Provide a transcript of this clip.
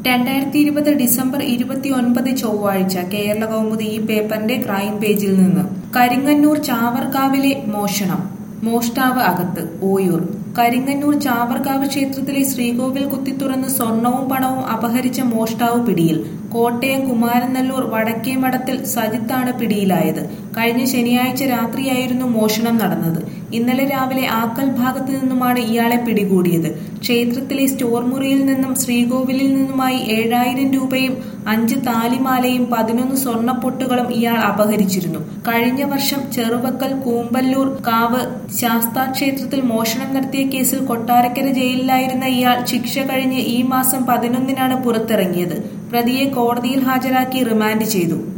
രണ്ടായിരത്തി ഇരുപത് ഡിസംബർ ഇരുപത്തി ഒൻപത് ചൊവ്വാഴ്ച കേരള കൗമുദി ഈ പേപ്പറിന്റെ ക്രൈം പേജിൽ നിന്ന് കരിങ്ങന്നൂർ ചാവർക്കാവിലെ മോഷണം മോഷ്ടാവ് അകത്ത് ഓയൂർ കരിങ്ങന്നൂർ ചാവർക്കാവ് ക്ഷേത്രത്തിലെ ശ്രീകോവിൽ കുത്തിത്തുറന്ന് സ്വർണവും പണവും അപഹരിച്ച മോഷ്ടാവ് പിടിയിൽ കോട്ടയം കുമാരനല്ലൂർ വടക്കേ മഠത്തിൽ സജിത്താണ് പിടിയിലായത് കഴിഞ്ഞ ശനിയാഴ്ച രാത്രിയായിരുന്നു മോഷണം നടന്നത് ഇന്നലെ രാവിലെ ആക്കൽ ഭാഗത്തു നിന്നുമാണ് ഇയാളെ പിടികൂടിയത് ക്ഷേത്രത്തിലെ സ്റ്റോർ മുറിയിൽ നിന്നും ശ്രീകോവിലിൽ നിന്നുമായി ഏഴായിരം രൂപയും അഞ്ച് താലിമാലയും പതിനൊന്ന് സ്വർണ്ണപ്പൊട്ടുകളും ഇയാൾ അപഹരിച്ചിരുന്നു കഴിഞ്ഞ വർഷം ചെറുവക്കൽ കൂമ്പല്ലൂർ കാവ് ശാസ്താ ക്ഷേത്രത്തിൽ മോഷണം നടത്തിയ കേസിൽ കൊട്ടാരക്കര ജയിലിലായിരുന്ന ഇയാൾ ശിക്ഷ കഴിഞ്ഞ് ഈ മാസം പതിനൊന്നിനാണ് പുറത്തിറങ്ങിയത് പ്രതിയെ കോടതിയിൽ ഹാജരാക്കി റിമാൻഡ് ചെയ്തു